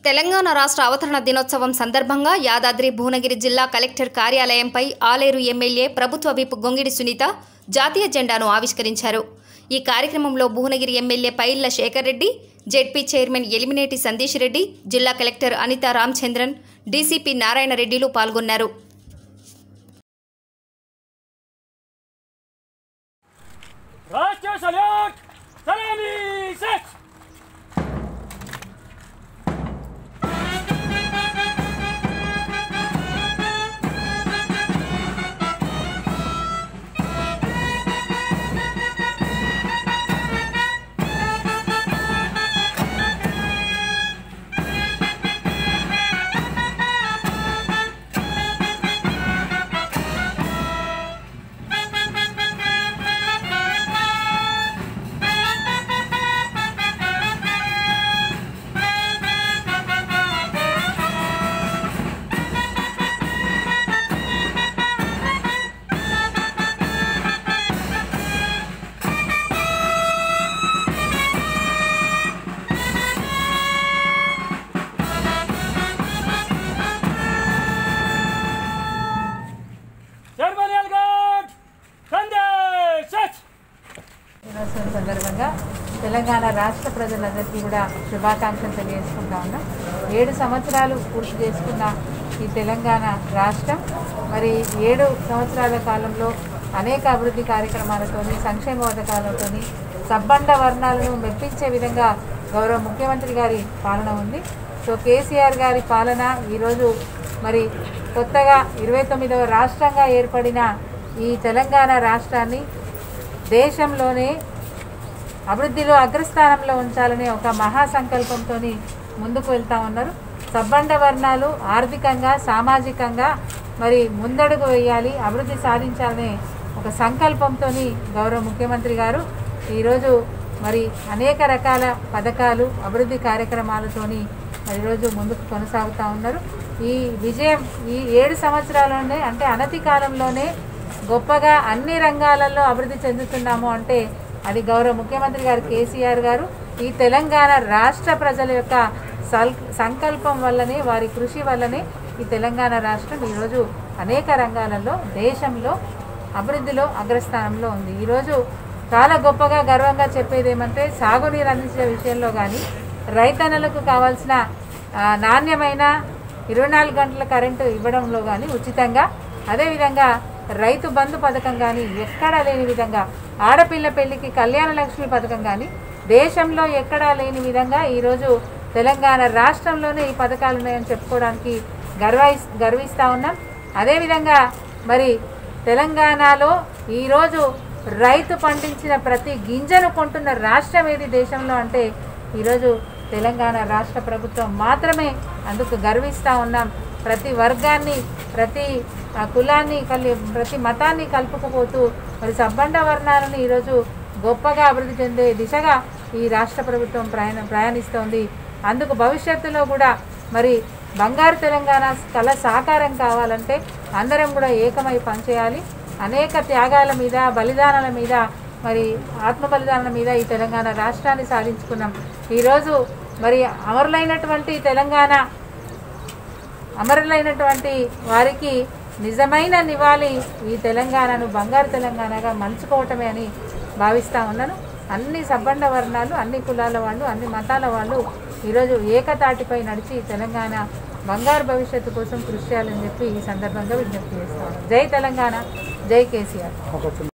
తెలంగాణ రాష్ట్ర అవతరణ దినోత్సవం సందర్భంగా యాదాద్రి భువనగిరి జిల్లా కలెక్టర్ కార్యాలయంపై ఆలేరు ఎమ్మెల్యే ప్రభుత్వ విప్ గొంగిడి సునీత జాతీయ జెండాను ఆవిష్కరించారు ఈ కార్యక్రమంలో Bhuvanagiri MLA Pailla Shekar Reddy ZP chairman Elimineti Sandesh Reddy జిల్లా కలెక్టర్ అనితా రామచంద్రన్ డీసీపీ నారాయణ రెడ్డిలు పాల్గొన్నారు Raster Salut! Salami! Set! Ceremonial Guard! Sandesh! Set! దినోత్సవం సందర్భంగా తెలంగాణ రాష్ట్ర ప్రజలందరికీ కూడా శుభాకాంక్షలు తెలియజేసుకుంటా ఉన్నాం ఏడు సంవత్సరాలు పూర్తి చేసుకున్న ఈ తెలంగాణ రాష్ట్రం మరి ఏడు సంవత్సరాల కాలంలో అనేక అభివృద్ధి కార్యక్రమాలతోని సంక్షేమ పథకాలతోని సబ్బండ వర్ణాలను మెప్పించే విధంగా గౌరవ ముఖ్యమంత్రి గారి పాలన ఉంది సో కేసీఆర్ గారి పాలన ఈరోజు మరి కొత్తగా ఇరవై తొమ్మిదవ రాష్ట్రంగా ఏర్పడిన ఈ తెలంగాణ రాష్ట్రాన్ని దేశంలోనే అభివృద్ధిలో అగ్రస్థానంలో ఉంచాలనే ఒక మహాసంకల్పంతో ముందుకు వెళ్తా ఉన్నారు సబ్బండ వర్ణాలు ఆర్థికంగా సామాజికంగా మరి ముందడుగు వేయాలి అభివృద్ధి సాధించాలనే ఒక సంకల్పంతో గౌరవ ముఖ్యమంత్రి గారు ఈరోజు మరి అనేక రకాల పథకాలు అభివృద్ధి కార్యక్రమాలతోని మరి ఈరోజు ముందుకు కొనసాగుతూ ఉన్నారు ఈ విజయం ఈ ఏడు సంవత్సరాల్లోనే అంటే అనతి కాలంలోనే గొప్పగా అన్ని రంగాలలో అభివృద్ధి చెందుతున్నాము అంటే అది గౌరవ ముఖ్యమంత్రి గారు కేసీఆర్ గారు ఈ తెలంగాణ రాష్ట్ర ప్రజల యొక్క సల్ సంకల్పం వల్లనే వారి కృషి వల్లనే ఈ తెలంగాణ రాష్ట్రం ఈరోజు అనేక రంగాలలో దేశంలో అభివృద్ధిలో అగ్రస్థానంలో ఉంది ఈరోజు చాలా గొప్పగా గర్వంగా చెప్పేది ఏమంటే సాగునీరు అందించే విషయంలో కానీ రైతన్నలకు కావాల్సిన ఆ, నాణ్యమైన ఇరవై నాలుగు గంటల కరెంటు ఇవ్వడంలో కానీ ఉచితంగా అదేవిధంగా రైతు బంధు పథకం కానీ ఎక్కడా లేని విధంగా ఆడపిల్ల పెళ్లికి కళ్యాణ లక్ష్మి పథకం కానీ దేశంలో ఎక్కడా లేని విధంగా ఈరోజు తెలంగాణ రాష్ట్రంలోనే ఈ పథకాలు ఉన్నాయని చెప్పుకోవడానికి గర్వై గర్విస్తూ ఉన్నాం అదేవిధంగా మరి తెలంగాణలో ఈరోజు రైతు పండించిన ప్రతి గింజను కొంటున్న రాష్ట్రం ఏది దేశంలో అంటే ఈరోజు తెలంగాణ రాష్ట్ర ప్రభుత్వం మాత్రమే అందుకు గర్విస్తూ ఉన్నాం ప్రతి వర్గాన్ని ప్రతి ఆ, కులాన్ని కలి ప్రతి మతాన్ని కలుపుకుపోతూ మరి సబ్బండ వర్ణాలను ఈరోజు గొప్పగా అభివృద్ధి చెందే దిశగా ఈ రాష్ట్ర ప్రభుత్వం ప్రయాణ ప్రయాణిస్తోంది అందుకు భవిష్యత్తులో కూడా మరి బంగారు తెలంగాణ కళ సాకారం కావాలంటే అందరం కూడా ఏకమై పనిచేయాలి అనేక త్యాగాల మీద బలిదానాల మీద మరి ఆత్మ బలిదానాల మీద ఈ తెలంగాణ రాష్ట్రాన్ని సాధించుకున్నాం ఈరోజు మరి అమరులైనటువంటి తెలంగాణ అమరులైనటువంటి వారికి నిజమైన నివాళి ఈ తెలంగాణను బంగారు తెలంగాణగా మలుచుకోవటమే అని భావిస్తూ ఉన్నాను అన్ని సబ్బండ వర్ణాలు అన్ని కులాల వాళ్ళు అన్ని మతాల వాళ్ళు ఈరోజు ఏకతాటిపై నడిచి తెలంగాణ బంగారు భవిష్యత్తు కోసం కృషి చేయాలని చెప్పి ఈ సందర్భంగా విజ్ఞప్తి చేస్తాను జై తెలంగాణ జై కేసీఆర్